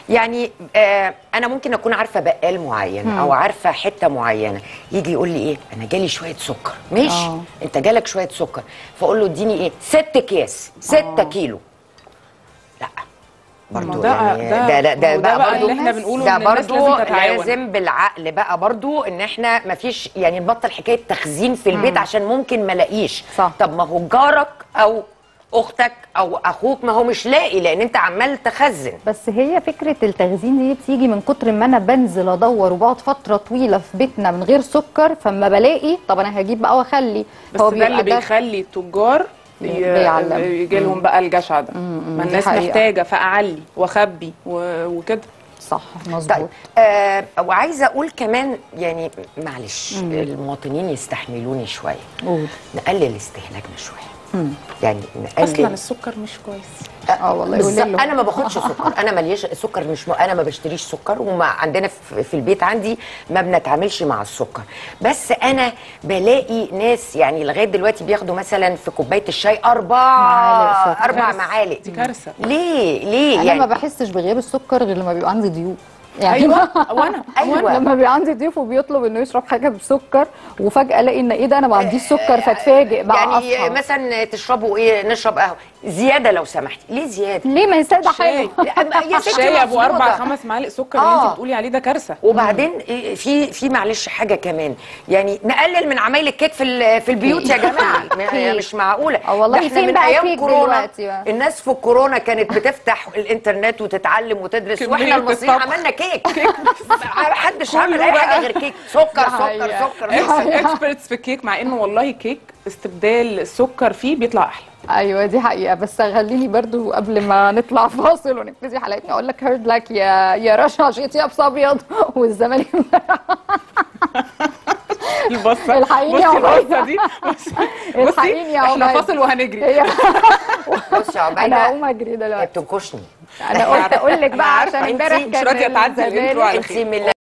يعني آه انا ممكن اكون عارفه بقال معين او عارفه حته معينه يجي يقول لي ايه انا جالي شويه سكر ماشي آه. انت جالك شويه سكر فاقول له اديني ايه ست اكياس ستة كيلو لا برضو ما ده- يعني ده- ده لا ما ده هو ده بقى بقى برضو اللي احنا بنقوله ده إن الناس برضو لازم تتعاون. لازم بالعقل بقى برضو ان احنا ما فيش يعني نبطل حكايه تخزين في البيت عشان ممكن ما الاقيش صح. طب ما هو جارك او اختك او اخوك ما هو مش لاقي لان انت عمال تخزن بس هي فكره التخزين دي بتيجي من كتر ما انا بنزل ادور وبقعد فتره طويله في بيتنا من غير سكر فما بلاقي طب انا هجيب بقى واخلي بس ده اللي بيخلي التجار بيعلم. يجي لهم بقى الجشع ده ما دي الناس حقيقة. محتاجه فاعلي واخبي و- وكده صح طيب مظبوط آه وعايزه اقول كمان يعني معلش المواطنين يستحملوني شويه قول نقلل استهلاكنا شويه يعني نقلل اصلا السكر مش كويس اه والله قولي بالظبط له. انا ما باخدش سكر انا ماليش السكر مش م... انا ما بشتريش سكر وما عندنا في, في البيت عندي ما بنتعاملش مع السكر بس انا بلاقي ناس يعني لغايه دلوقتي بياخدوا مثلا في كوبايه الشاي اربع معالق سكر. اربع كارثة. معالق دي كارثة. ليه ليه انا يعني ما بحسش بغياب السكر غير لما بيبقى عندي ضيوف يعني ايوه وانا أيوة. وانا لما بيبقى عندي ضيوف وبيطلب انه يشرب حاجه بسكر وفجاه الاقي ان ايه ده انا ما عنديش سكر فاتفاجئ بقى يعني أصحى. مثلا تشربوا ايه نشرب قهوه زياده لو سمحتي ليه زياده ليه ما يصدق شاي. حاجه يا ستي الشاي ابو اربع مظبوطة. خمس معالق سكر اللي آه. انت بتقولي عليه ده كارثه وبعدين إيه في في معلش حاجه كمان يعني نقلل من عمايل الكيك في ال- في البيوت يا جماعه م- مش معقوله آه والله ده احنا فين من بقى ايام كيك كورونا دلوقتي بقى؟ الناس في الكورونا كانت بتفتح الانترنت وتتعلم وتدرس كمية واحنا المصريين الطبخ. عملنا كيك محدش عمل كله اي حاجه بقى. غير كيك سكر ده سكر حقيقة. سكر سكر اكسبرتس في الكيك مع انه والله كيك استبدال السكر فيه بيطلع احلى ايوه دي حقيقه بس خليني برضو قبل ما نطلع فاصل ونبتدي حلقتنا اقول لك هيرد لك يا يا رشا شيتي ابس ابيض والزمالك البصه الحقيني يا بصي عمية. البصه دي بصي الحقيني يا احنا عمية. فاصل وهنجري هي بصي يا انا عبيده هقوم اجري هي دلوقتي بتنكشني انا قلت اقول لك بقى عشان انتي امبارح مش كان راضية تعدي الانترو الزمالك على انت خير. من